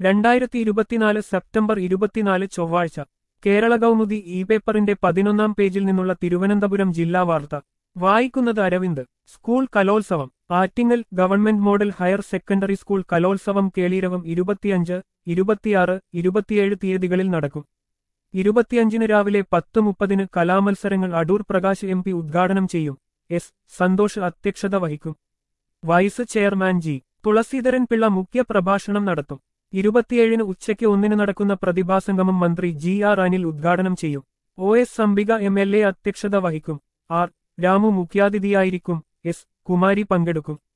രണ്ടായിരത്തി ഇരുപത്തിനാല് സെപ്റ്റംബർ ഇരുപത്തിനാല് ചൊവ്വാഴ്ച കേരള കൗമുദി ഇ പേപ്പറിന്റെ പതിനൊന്നാം പേജിൽ നിന്നുള്ള തിരുവനന്തപുരം ജില്ലാ വാർത്ത വായിക്കുന്നത് അരവിന്ദ് സ്കൂൾ കലോത്സവം Attingal government model higher secondary school കലോത്സവം കേളീരവം ഇരുപത്തിയഞ്ച് ഇരുപത്തിയാറ് ഇരുപത്തിയേഴ് തീയതികളിൽ നടക്കും ഇരുപത്തിയഞ്ചിന് രാവിലെ പത്ത് മുപ്പതിന് കലാമത്സരങ്ങൾ അടൂർ പ്രകാശ് എം പി ഉദ്ഘാടനം ചെയ്യും എസ് സന്തോഷ് അധ്യക്ഷത വഹിക്കും vice chairman G Thulaseedharan Pillai മുഖ്യ പ്രഭാഷണം നടത്തും ഇരുപത്തിയേഴിന് ഉച്ചയ്ക്ക് ഒന്നിന് നടക്കുന്ന പ്രതിഭാസംഗമം മന്ത്രി ജി ആർ അനിൽ ഉദ്ഘാടനം ചെയ്യും O S Ambika M L A അധ്യക്ഷത വഹിക്കും ആർ രാമു മുഖ്യാതിഥിയായിരിക്കും എസ് കുമാരി പങ്കെടുക്കും